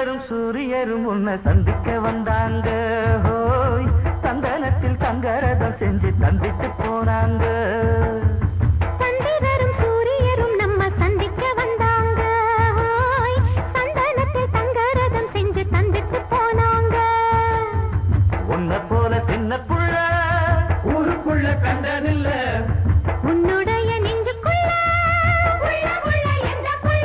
சந்திரரும் சூரியரும் உன்னை சந்திக்க வந்தாங்க ஹோய் சந்தனத்தில் தங்கரதம் செஞ்சு தந்திட்டு போனாங்க சந்திரரும் சூரியரும் நம்ம சந்திக்க வந்தாங்க ஹோய், சந்தனத்தில் தங்கரதம் செஞ்சு தந்துட்டு போனாங்க உன்னை போல சின்ன புள்ள ஊருக்குள்ள கண்டதில்ல உன்னுடைய நெஞ்சுக்குள்ள உள்ள உள்ள எந்த புள்ள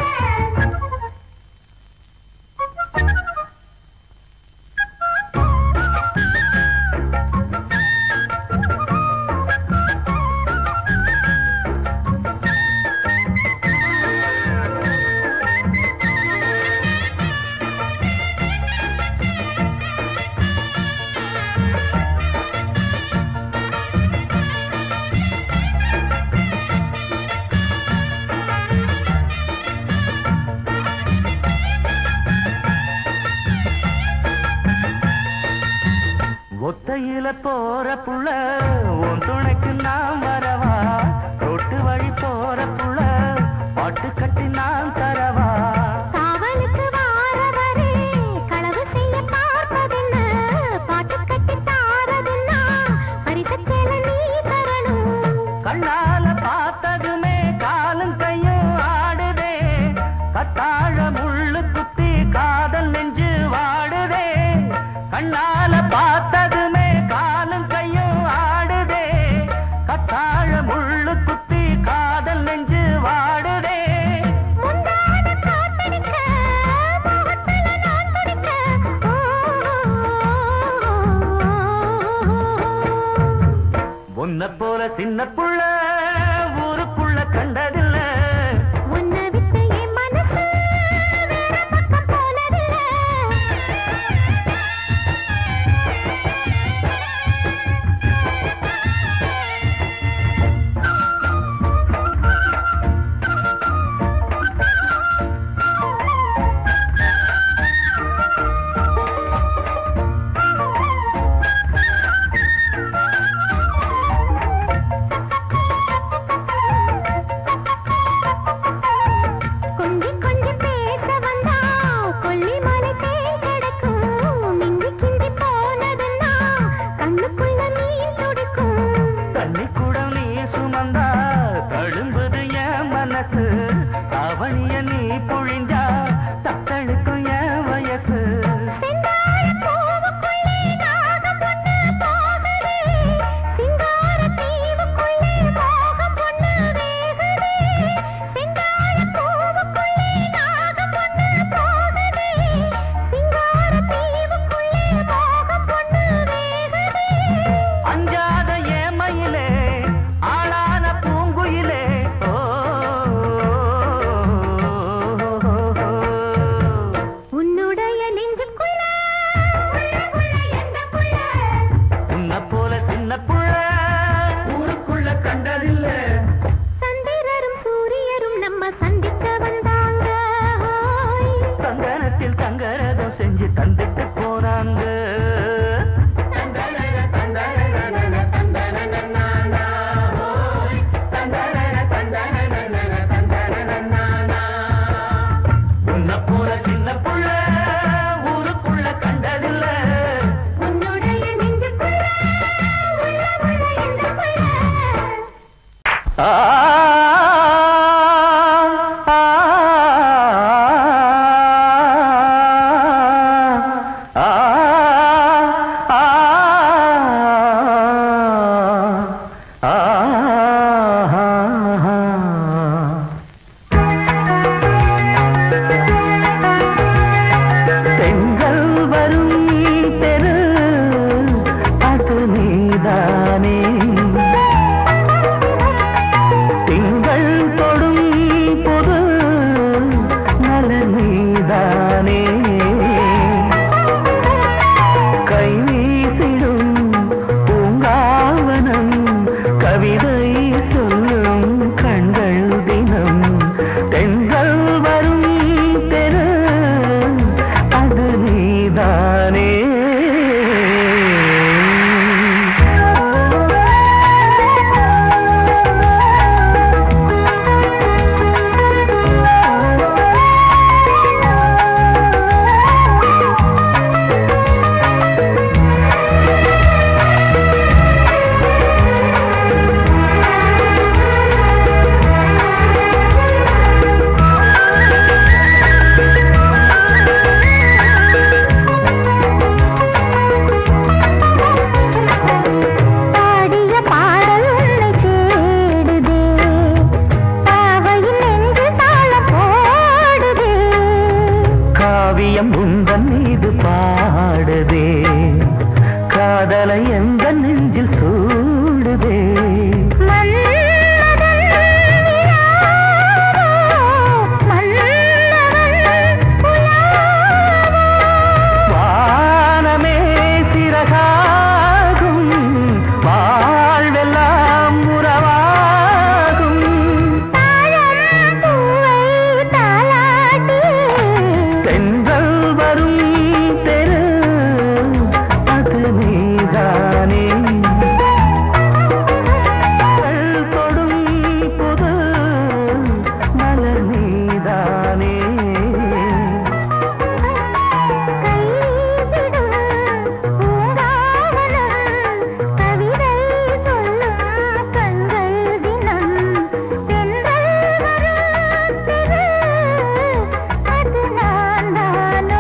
ஒத்தையில போற புள்ள உன் துணைக்கு நான் வரவா ரோட்டு வழி போற புள்ள பாட்டு கட்டி நான் தரவா காவலுக்கு வாரவரே களவு செய்ய பார்ப்பதென்ன பாட்டு கட்டி தாரதுன்னா பரிசச் சேலை நீ தரணும் கண்ணால பார்த்ததுமே காலும் கையும் ஆடுதே கத்தாழ முள்ளு குத்தி காதல் நெஞ்சு வாடுதே கண்ணால பார்த்ததுமே காலும் கையும் ஆடுதே கத்தாழ முள்ளு குத்தி காதல் நெஞ்சு வாடுதே முந்தான காத்தடிக்க முகத்துல நான் துடிக்க உன்னை போல சின்ன புள்ள ஊருக்குள்ள கண்டதில்ல உன்னை விட்டு என் மனசு வேற பக்கம் போனதில்லை கொஞ்சி கொஞ்சி பேச வந்தா கொல்லிமலை தேன் கிடைக்கும் மிஞ்சி கிஞ்சி போனதுன்னா கண்ணுக்குள்ள நீர் துடிக்கும் தண்ணி கூட நீ சுமந்தா தழும்புது என் மனசு அவனிய நீ பொழிஞ்சா தத்தழுக்கும் என் வயசு செந்தாழ பூவுக்குள்ளே நாகம் பொண்ணு போகுதே சிங்கார தீவுக்குள்ளே மோகம் பொண்ணு வேகுதே செந்தாழ பூவுக்குள்ளே நாகம் பொண்ணு போகுதே சிங்கார தீவுக்குள்ளே மோகம் பொண்ணு வேகுதே அஞ்சாத ஏமையிலே ஆளான பூங்குயிலே ஓ இதயம் உந்தன் மீது பாடுதே காதலை எந்த நெஞ்சில் சூடுதே மன்னவன் விழாவோ, மன்னவன் உலாவோ. வானமே சிறகாகும் வாழ்வெல்லாம் உறவாகும் தாழம் பூவை தாலாட்டி தென்றல் வரும் தெரு அது நீதானே கல் தொடும் புது மலர் நீதானே கைவிடும் பூங்காவனம் கவிதை சொல்லும் கண்கள் தினம் தென்றல் வரும் திரு அது நான் தானோ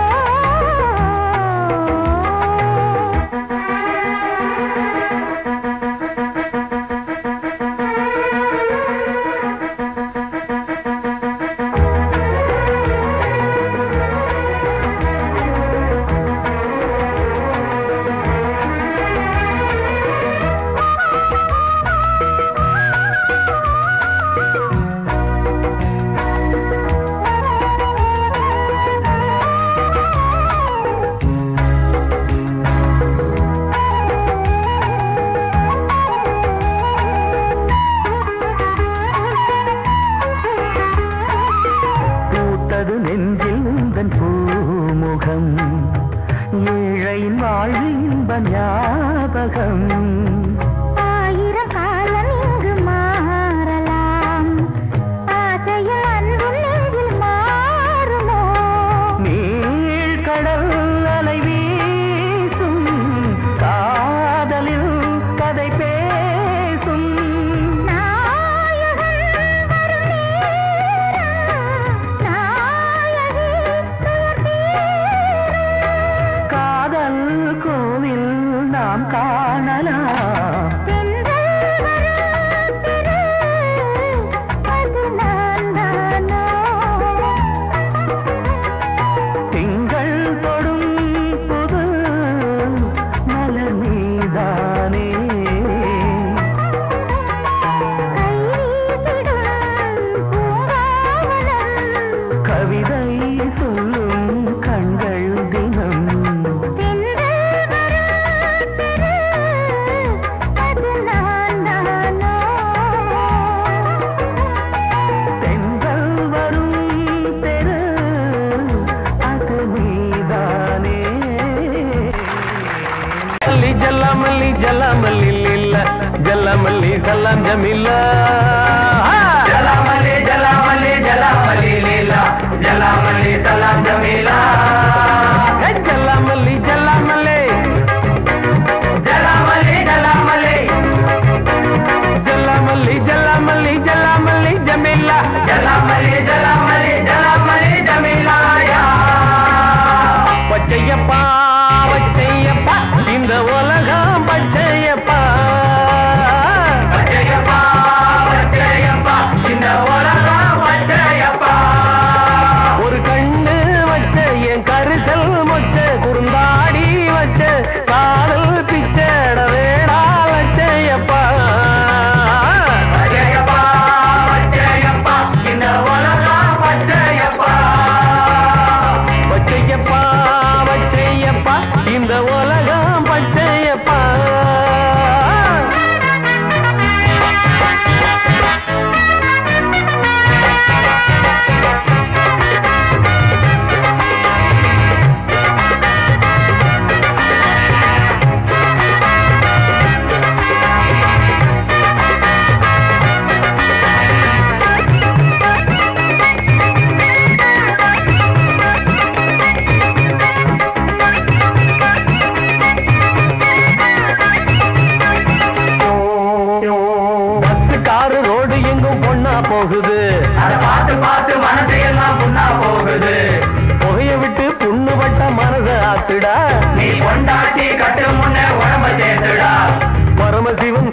பூத்தது நெஞ்சில் உந்தன் பூமுகம் ஏழையின் வாழ்வு இன்ப ஞாபகம் ஆயிரம் காலம் இங்கு மாறலாம் ஆசையும் அன்பும் நெஞ்சில் மாறுமோ நீழ்கடல் அலை வீசும் காதலில் கதை பேசும் நாயகன் வரும் நேரம் நாயகி துயர் தீரும் காதல் கோவில் நாம் காணலாம் தென்றல் வரும் திரு அது நான் தானோ திங்கள் தொடும் புது மலர் நீதானே கைவிடும் பூங்காவனம் கவிதை சொல்லும் கண்கள் தினம் தென்றல் வரும் திரு அது நான் தானோ தென்றல் வரும் தெரு அது நீதானே மல்லி ஜல்லாமல்லி ஜல்லாமல்லி இல்ல ஜல்லாமல்லி சல்லாம் ஜமில்லா ஜலாமல்லி ஜலாமல்லி ஜலாமல்லி லீலா ஜலாமல்லி சலாம் ஜமீலா ஜல்லாமல்லி ஜல்லாமல்லி ஜலாமல்லி ஜலாமல்லி ஜல்லாமல்லி ஜல்லாமல்லி ஜல்லாமல்லி ஜமீலா ஜலாமல்லி ஜலாமல்லி ஜலாமல்லி ஜமீலாயா பச்சையப்பா பச்சையப்பா இந்த உலகம் பச்சையப்பா பச்சையப்பா பச்சையப்பா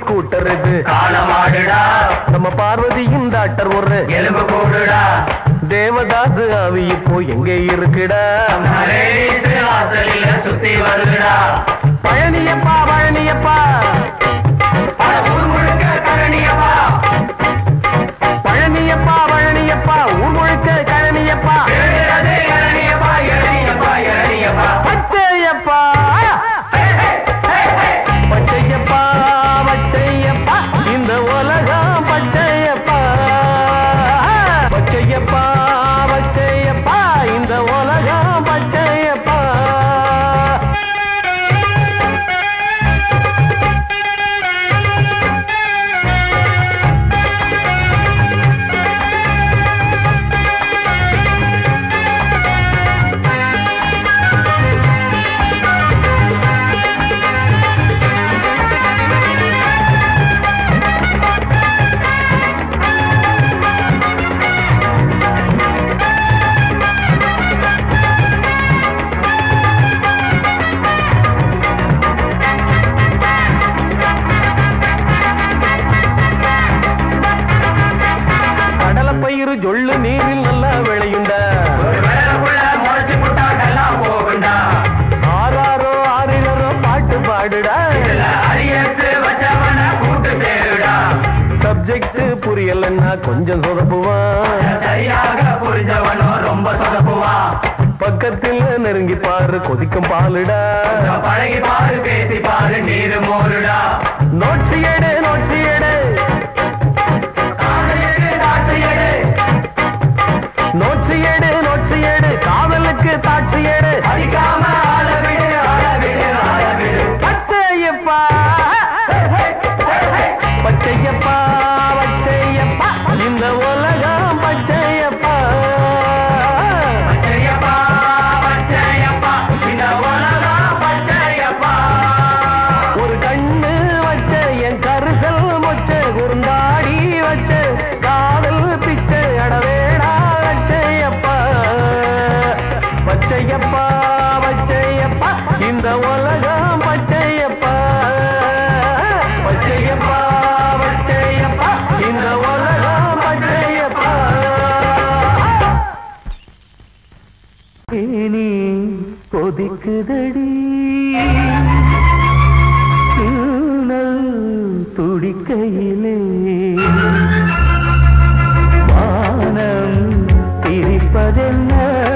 ஸ்கூட்டர் இது காலமாடுடா நம்ம பார்வதியும் டாக்டர் ஒரு எலும்பு கூடுடா தேவதாஸ் ஆவி இப்போ எங்கே இருக்குடா மரேசு வாசலில சுத்தி வருடா பழனியப்பா பழனியப்பா பல ஊர் முழுக்க கரணியப்பா பழனியப்பா பழனியப்பா ஊர் முழுக்க கழனியப்பா எழுகிறது இளநியப்பா இளநியப்பா இளநியப்பா பச்சையப்பா பச்சையப்பா பச்சையப்பா இந்த உலகம் பச்சையப்பா பச்சையப்பா பச்சையப்பா இந்த உலகம் பச்சையப்பா கடலை பயிறு ஜொள்ளு நீரில் நல்லா விளையுண்டா ஒரு வேலைக்குள்ள முளைச்சு புட்டா எல்லாம் போகுண்டா ஆறாரோ ஆறிலரோ பாட்டு பாடுடா இதுல அரியசு வச்சவன கூட்டு சேருடா சப்ஜெக்ட் புரியலன்னா கொஞ்சம் சொதப்புவான் சரியாக புரிஞ்சவனும் ரொம்ப சொதப்புவான் பக்கத்தில் நெருங்கி பாரு கொதிக்கும் பாலுடா கொஞ்சம் பழகி பாரு பேசி பாரு நீரு மோருடா நோட்சி எடு நோட்சி எடு காதலுக்கு தாட்சி எடு நோட்சி எடு நோட்சி எடு காதலுக்கு தாட்சி எடு அடிக்காம ஆள விடு ஆள விடு ஆள விடு பச்சையப்பா பச்சையப்பா பச்சையப்பா இந்த உலகம் பச்சையப்பா பச்சையப்பா பச்சையப்பா இந்த உலகம் பச்சையப்பா ஒரு கண்ணு வச்ச என் கருசல் மொச்ச குறுந்தாடி வச்ச காதல் பிச்சை அடவேடா பச்சையப்பா பச்சையப்பா பச்சையப்பா இந்த உலகம் பச்சையப்பா பச்சையப்பா பச்சையப்பா இந்த உலகம் பச்சையப்பா தேனி கொதிக்குதடி தூணல் துடிக்கையிலே வானம் சிரிப்பதென்ன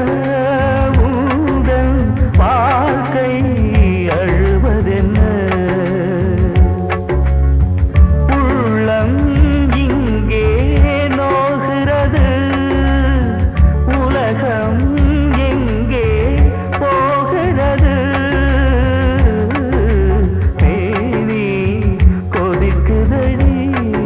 உந்தன் வாழ்க்கை அழுவதென்ன உள்ளம் இங்கே நோகிறது உலகம் எங்கே போகிறது தேனி கொதிக்குதடி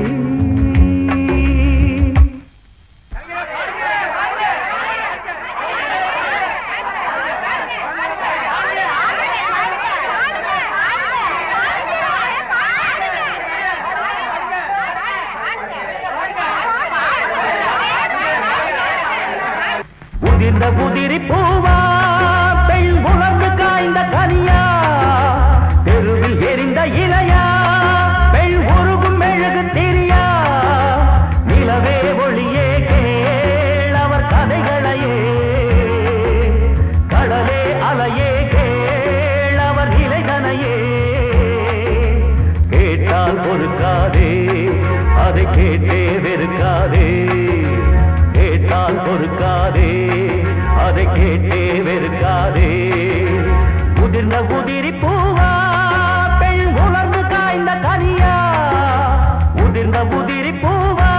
உதிர்ந்த உதிரி பூவா பெண் உலர்ந்து காய்ந்த கனியா தெருவில் எரிந்த இலையா பெண் உருகும் மெழுகு திரியா நிலவே ஒளியே கேள் அவர் கதைகளையே கடலே அலையே கேள் அவர் இலைதனையே கேட்டால் பொறுக்காதே அதை கேட்டே வெறுக்காதே கேட்டால் பொறுக்காதே அதை கேட்டே வெறுக்காதே உதிர்ந்த உதிரி பூவா பெண் உலர்ந்து காய்ந்த கனியா உதிர்ந்த உதிரி பூவா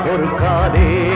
பொறுக்காதே